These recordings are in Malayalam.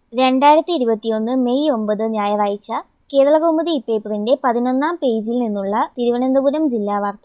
രണ്ടായിരത്തി ഇരുപത്തിയൊന്ന് മെയ് ഒമ്പത് ഞായറാഴ്ച കേരളകൗമുദി ഇപ്പേപ്പറിന്റെ പതിനൊന്നാം പേജിൽ നിന്നുള്ള തിരുവനന്തപുരം ജില്ലാ വാർത്ത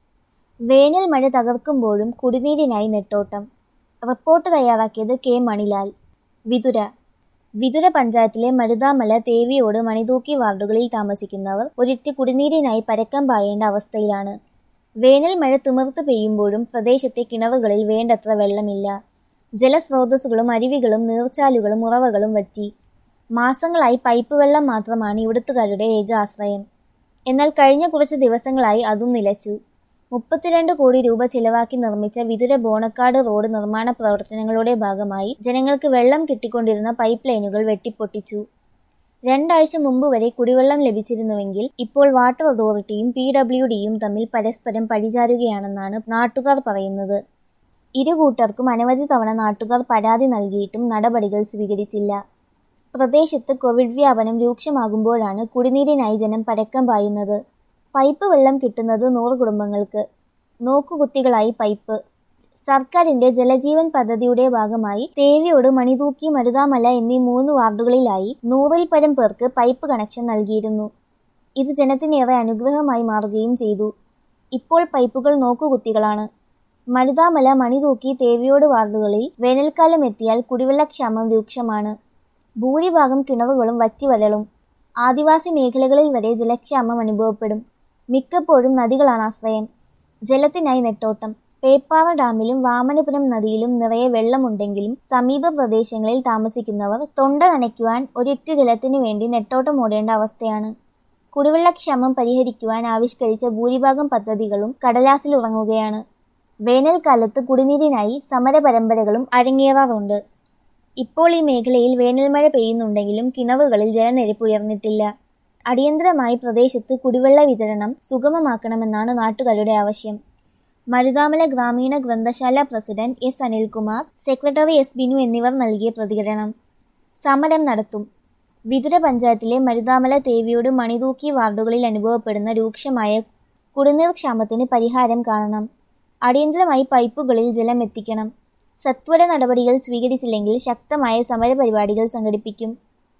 വേനൽ മഴ തകർക്കുമ്പോഴും കുടിനീരിനായി നെട്ടോട്ടം റിപ്പോർട്ട് തയ്യാറാക്കിയത് കെ മണിലാൽ വിതുര വിതുര പഞ്ചായത്തിലെ മരുതാമല തേവിയോട് മണിതൂക്കി വാർഡുകളിൽ താമസിക്കുന്നവർ ഒരിറ്റ് കുടിനീരിനായി പരക്കം പായേണ്ട അവസ്ഥയിലാണ് വേനൽ മഴ തിമിർത്ത് പെയ്യുമ്പോഴും പ്രദേശത്തെ കിണറുകളിൽ വേണ്ടത്ര വെള്ളമില്ല ജലസ്രോതസ്സുകളും അരുവികളും നീർച്ചാലുകളും ഉറവകളും വറ്റി മാസങ്ങളായി പൈപ്പ് വെള്ളം മാത്രമാണ് ഇവിടുത്തുകാരുടെ ഏക ആശ്രയം എന്നാൽ കഴിഞ്ഞ കുറച്ച് ദിവസങ്ങളായി അതും നിലച്ചു മുപ്പത്തിരണ്ട് കോടി രൂപ ചിലവാക്കി നിർമ്മിച്ച വിതുര ബോണക്കാട് റോഡ് നിർമ്മാണ പ്രവർത്തനങ്ങളുടെ ഭാഗമായി ജനങ്ങൾക്ക് വെള്ളം കിട്ടിക്കൊണ്ടിരുന്ന പൈപ്പ് ലൈനുകൾ വെട്ടിപ്പൊട്ടിച്ചു രണ്ടാഴ്ച മുമ്പ് വരെ കുടിവെള്ളം ലഭിച്ചിരുന്നുവെങ്കിൽ ഇപ്പോൾ വാട്ടർ അതോറിറ്റിയും പി ഡബ്ല്യു ഡിയും തമ്മിൽ പരസ്പരം പഴിചാരുകയാണെന്നാണ് നാട്ടുകാർ പറയുന്നത് ഇരു കൂട്ടർക്കും അനവധി തവണ നാട്ടുകാർ പരാതി നൽകിയിട്ടും നടപടികൾ സ്വീകരിച്ചില്ല പ്രദേശത്ത് കോവിഡ് വ്യാപനം രൂക്ഷമാകുമ്പോഴാണ് കുടിനീരിനായി ജനം പരക്കം പായുന്നത് പൈപ്പ് വെള്ളം കിട്ടുന്നത് നൂറ് കുടുംബങ്ങൾക്ക് നോക്കുകുത്തികളായി പൈപ്പ് സർക്കാരിന്റെ ജലജീവൻ പദ്ധതിയുടെ ഭാഗമായി തേവിയോട് മണിതൂക്കി മരുതാമല എന്നീ മൂന്ന് വാർഡുകളിലായി നൂറിൽ പരം പേർക്ക് പൈപ്പ് കണക്ഷൻ നൽകിയിരുന്നു ഇത് ജനത്തിനേറെ അനുഗ്രഹമായി മാറുകയും ചെയ്തു ഇപ്പോൾ പൈപ്പുകൾ നോക്കുകുത്തികളാണ് മരുതാമല മണിതൂക്കി തേവിയോട് വാർഡുകളിൽ വേനൽക്കാലം എത്തിയാൽ കുടിവെള്ളക്ഷാമം രൂക്ഷമാണ് ഭൂരിഭാഗം കിണറുകളും വറ്റി വരളും ആദിവാസി മേഖലകളിൽ വരെ ജലക്ഷാമം അനുഭവപ്പെടും മിക്കപ്പോഴും നദികളാണ് ആശ്രയം ജലത്തിനായി നെട്ടോട്ടം പേപ്പാറ ഡാമിലും വാമനപുരം നദിയിലും നിറയെ വെള്ളമുണ്ടെങ്കിലും സമീപ പ്രദേശങ്ങളിൽ താമസിക്കുന്നവർ തൊണ്ട നനയ്ക്കുവാൻ ഒരിറ്റ് ജലത്തിനു വേണ്ടി നെട്ടോട്ടം ഓടേണ്ട അവസ്ഥയാണ് കുടിവെള്ളക്ഷാമം പരിഹരിക്കുവാൻ ആവിഷ്കരിച്ച ഭൂരിഭാഗം പദ്ധതികളും കടലാസിൽ ഉറങ്ങുകയാണ് വേനൽക്കാലത്ത് കുടിനീരിനായി സമര പരമ്പരകളും അരങ്ങേറാറുണ്ട് ഇപ്പോൾ ഈ മേഖലയിൽ വേനൽമഴ പെയ്യുന്നുണ്ടെങ്കിലും കിണറുകളിൽ ജലനിരപ്പ് ഉയർന്നിട്ടില്ല അടിയന്തരമായി പ്രദേശത്ത് കുടിവെള്ള വിതരണം സുഗമമാക്കണമെന്നാണ് നാട്ടുകാരുടെ ആവശ്യം മരുതാമല ഗ്രാമീണ ഗ്രന്ഥശാല president S Anilkumar secretary S Binu എന്നിവർ നൽകിയ പ്രതികരണം സമരം നടത്തും വിതുര പഞ്ചായത്തിലെ മരുതാമല തേവിയോട് മണിതൂക്കി വാർഡുകളിൽ അനുഭവപ്പെടുന്ന രൂക്ഷമായ കുടിനീർ ക്ഷാമത്തിന് പരിഹാരം കാണണം അടിയന്തരമായി പൈപ്പുകളിൽ ജലം എത്തിക്കണം സത്വര നടപടികൾ സ്വീകരിച്ചില്ലെങ്കിൽ ശക്തമായ സമരപരിപാടികൾ സംഘടിപ്പിക്കും